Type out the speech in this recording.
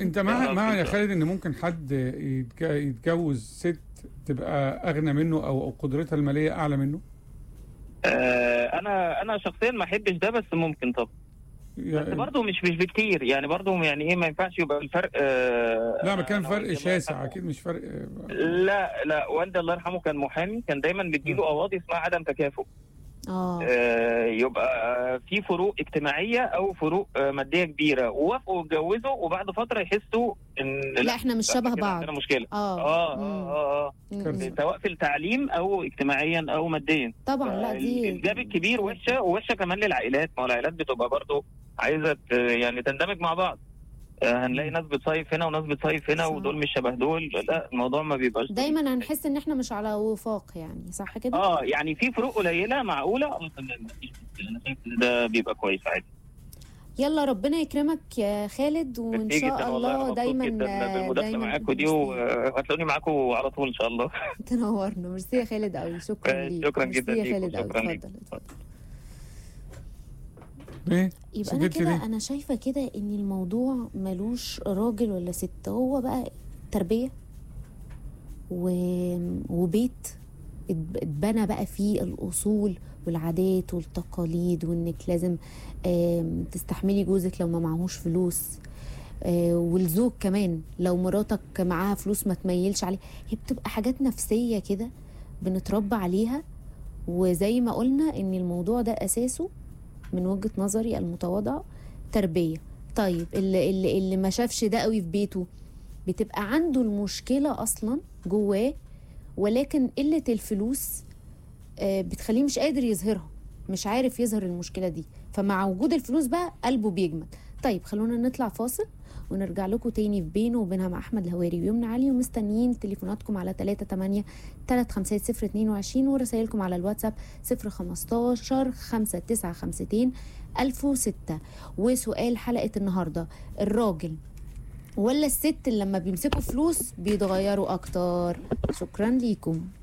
انت مع مع يا خالد ان ممكن حد يتج- يتجوز ست تبقى اغنى منه او او قدرتها الماليه اعلى منه آه انا انا شخصيا ما احبش ده بس ممكن طب بس يعني برضه مش مش بكتير يعني برضه يعني ايه ما ينفعش يبقى الفرق آه لا ما كان أنا فرق والدي الله شاسع يرحمه. اكيد مش فرق لا لا والدي الله يرحمه كان محامي كان دايما بيديله قواضي اسمها عدم تكافؤ اه آه، يبقى في فروق اجتماعيه او فروق آه، ماديه كبيره ووافقوا يتجوزوا وبعد فتره يحسوا ان لا احنا مش شبه كده بعض عندنا مشكله اه اه مم. اه اه مم. كارثة. سواء في التعليم او اجتماعيا او ماديا طبعا لا دي الجاب الكبير وحشه ووحشه كمان للعائلات ما هو العائلات بتبقى برضه عايزه ت- يعني تندمج مع بعض آه، هنلاقي ناس بتصيف هنا وناس بتصيف هنا صح. ودول مش شبه دول لا الموضوع ما بيبقاش دايما هنحس ان احنا مش على وفاق يعني صح كده اه يعني في فروق قليله معقوله اه تمام مفيش مشكله انا شايف ان ده بيبقى كويس عادي يلا ربنا يكرمك يا خالد وان ميرسي شاء جدا والله، أنا الله مبسوط دايما جدا بالمداخله دايما معاكم دي ميرسي. وهتلاقوني معاكم على طول ان شاء الله تنورنا ميرسي يا خالد قوي شكرا آه، ليك شكراً ميرسي جداً يا ليك خالد قوي وشكراً ليك. اتفضل اتفضل ايه يبقى انا سكتي كده ليه؟ انا شايفه كده ان الموضوع ملوش راجل ولا ست هو بقى تربيه و... وبيت اتب- اتبنى بقى فيه الاصول والعادات والتقاليد وانك لازم آم، تستحملي جوزك لو ما معهوش فلوس آه، والزوج كمان لو مراتك معاها فلوس ما تميلش عليه هي بتبقى حاجات نفسيه كده بنتربى عليها وزي ما قلنا ان الموضوع ده اساسه من وجهه نظري المتواضعه تربيه طيب اللي, اللي, اللي ما شافش ده قوي في بيته بتبقى عنده المشكله اصلا جواه ولكن قله الفلوس آه، بتخليه مش قادر يظهرها مش عارف يظهر المشكله دي فمع وجود الفلوس بقى قلبه بيجمد طيب خلونا نطلع فاصل ونرجع لكم تاني في بينه وبينها مع احمد الهواري ويمنى علي ومستنيين تليفوناتكم على 38 350 22 ورسائلكم على الواتساب 015 5952 1006 وسؤال حلقه النهارده الراجل ولا الست اللي لما بيمسكوا فلوس بيتغيروا اكتر شكرا ليكم